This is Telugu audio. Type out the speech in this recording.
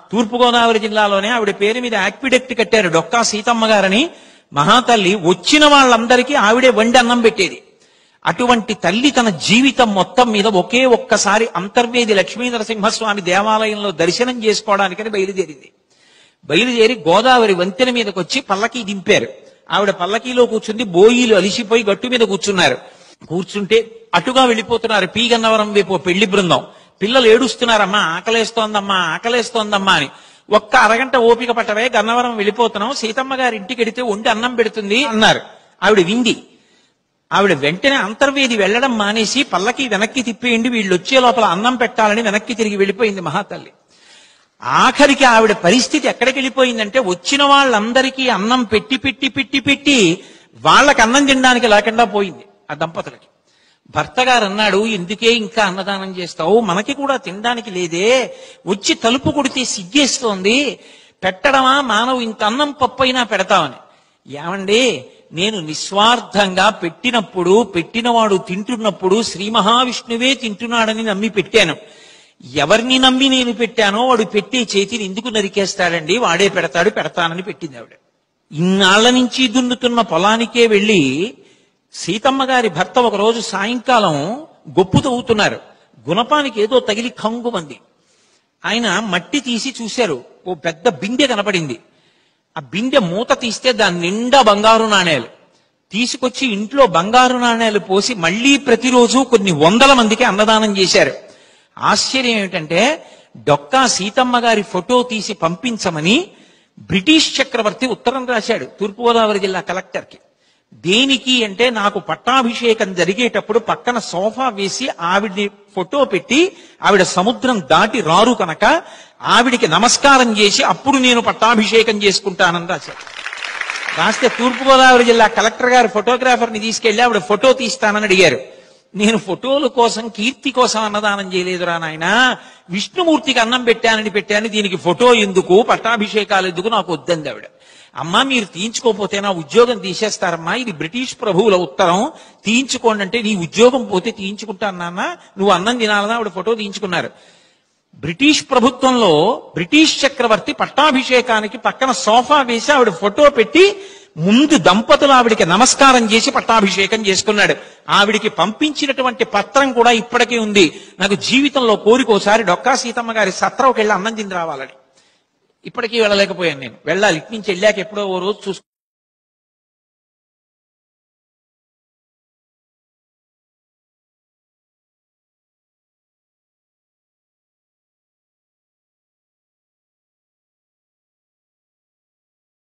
తూర్పుగోదావరి జిల్లాలోనే ఆవిడ పేరు మీద యాక్విడెక్ట్ కట్టారు డొక్కా సీతమ్మ గారని మహాతల్లి వచ్చిన వాళ్ళందరికీ ఆవిడే వండి అన్నం పెట్టేది అటువంటి తల్లి తన జీవితం మొత్తం మీద ఒకే ఒక్కసారి అంతర్వేది లక్ష్మీ నరసింహస్వామి దేవాలయంలో దర్శనం చేసుకోవడానికని బయలుదేరింది బయలుదేరి గోదావరి వంతెన మీదకి వచ్చి పల్లకి దింపారు ఆవిడ పల్లకీలో కూర్చుంది బోయిలు అలిసిపోయి గట్టు మీద కూర్చున్నారు కూర్చుంటే అటుగా వెళ్ళిపోతున్నారు పీ గన్నవరం వైపు ఓ పెళ్లి బృందం పిల్లలు ఏడుస్తున్నారమ్మా ఆకలేస్తోందమ్మా ఆకలేస్తోందమ్మా అని ఒక్క అరగంట ఓపిక పట్టవే గన్నవరం వెళ్ళిపోతున్నాం సీతమ్మ గారి ఇంటికి వెడితే వండి అన్నం పెడుతుంది అన్నారు ఆవిడ వింది ఆవిడ వెంటనే అంతర్వేది వెళ్ళడం మానేసి పల్లకి వెనక్కి తిప్పేయండి వీళ్ళు వచ్చే లోపల అన్నం పెట్టాలని వెనక్కి తిరిగి వెళ్ళిపోయింది మహాతల్లి ఆఖరికి ఆవిడ పరిస్థితి ఎక్కడికి వెళ్ళిపోయిందంటే వచ్చిన వాళ్ళందరికీ అన్నం పెట్టి పెట్టి పెట్టి పెట్టి వాళ్ళకి అన్నం తినడానికి లేకుండా పోయింది ఆ దంపతులకి భర్త గారు అన్నాడు ఎందుకే ఇంకా అన్నదానం చేస్తావు మనకి కూడా తినడానికి లేదే వచ్చి తలుపు కొడితే సిగ్గేస్తోంది పెట్టడమా మానవు ఇంత అన్నం పప్పు అయినా పెడతామని ఏమండి నేను నిస్వార్థంగా పెట్టినప్పుడు పెట్టినవాడు తింటున్నప్పుడు శ్రీ మహావిష్ణువే తింటున్నాడని నమ్మి పెట్టాను ఎవరిని నమ్మి నేను పెట్టానో వాడు పెట్టే చేతిని ఎందుకు నరికేస్తాడండి వాడే పెడతాడు పెడతానని పెట్టింది ఆవిడ ఇన్నాళ్ల నుంచి దున్నుతున్న పొలానికే వెళ్ళి సీతమ్మ గారి భర్త ఒకరోజు సాయంకాలం గొప్పు తవ్వుతున్నారు గుణపానికి ఏదో తగిలి కంగుమంది ఆయన మట్టి తీసి చూశారు ఓ పెద్ద బిందె కనపడింది ఆ బిందె మూత తీస్తే దాని నిండా బంగారు నాణేలు తీసుకొచ్చి ఇంట్లో బంగారు నాణేలు పోసి మళ్ళీ ప్రతిరోజు కొన్ని వందల మందికి అన్నదానం చేశారు ఆశ్చర్యం ఏమిటంటే డొక్కా సీతమ్మ గారి ఫోటో తీసి పంపించమని బ్రిటిష్ చక్రవర్తి ఉత్తరం రాశాడు తూర్పుగోదావరి జిల్లా కలెక్టర్కి దేనికి అంటే నాకు పట్టాభిషేకం జరిగేటప్పుడు పక్కన సోఫా వేసి ఆవిడ్ని ఫోటో పెట్టి ఆవిడ సముద్రం దాటి రారు కనుక ఆవిడికి నమస్కారం చేసి అప్పుడు నేను పట్టాభిషేకం చేసుకుంటానని రాశారు రాస్తే తూర్పుగోదావరి జిల్లా కలెక్టర్ గారు ఫోటోగ్రాఫర్ని తీసుకెళ్లి ఆవిడ ఫోటో తీస్తానని అడిగారు నేను ఫోటోల కోసం కీర్తి కోసం అన్నదానం చేయలేదురా నాయన విష్ణుమూర్తికి అన్నం పెట్టానని పెట్టాను దీనికి ఫోటో ఎందుకు పట్టాభిషేకాలు ఎందుకు నాకు వద్దంది ఆవిడ అమ్మా మీరు తీయించుకోపోతే నా ఉద్యోగం తీసేస్తారమ్మా ఇది బ్రిటిష్ ప్రభువుల ఉత్తరం తీయించుకోండి అంటే నీ ఉద్యోగం పోతే తీయించుకుంటాను నాన్న నువ్వు అన్నం తినాలని ఆవిడ ఫోటో తీయించుకున్నారు బ్రిటిష్ ప్రభుత్వంలో బ్రిటిష్ చక్రవర్తి పట్టాభిషేకానికి పక్కన సోఫా వేసి ఆవిడ ఫోటో పెట్టి ముందు దంపతులు ఆవిడికి నమస్కారం చేసి పట్టాభిషేకం చేసుకున్నాడు ఆవిడికి పంపించినటువంటి పత్రం కూడా ఇప్పటికీ ఉంది నాకు జీవితంలో కోరికోసారి డొక్కా సీతమ్మ గారి సత్రంకి వెళ్ళి అన్నం తిని రావాలని ఇప్పటికీ వెళ్ళలేకపోయాను నేను వెళ్ళాలి ఇటు నుంచి వెళ్ళాక ఎప్పుడో ఓ రోజు చూసుకుంటాను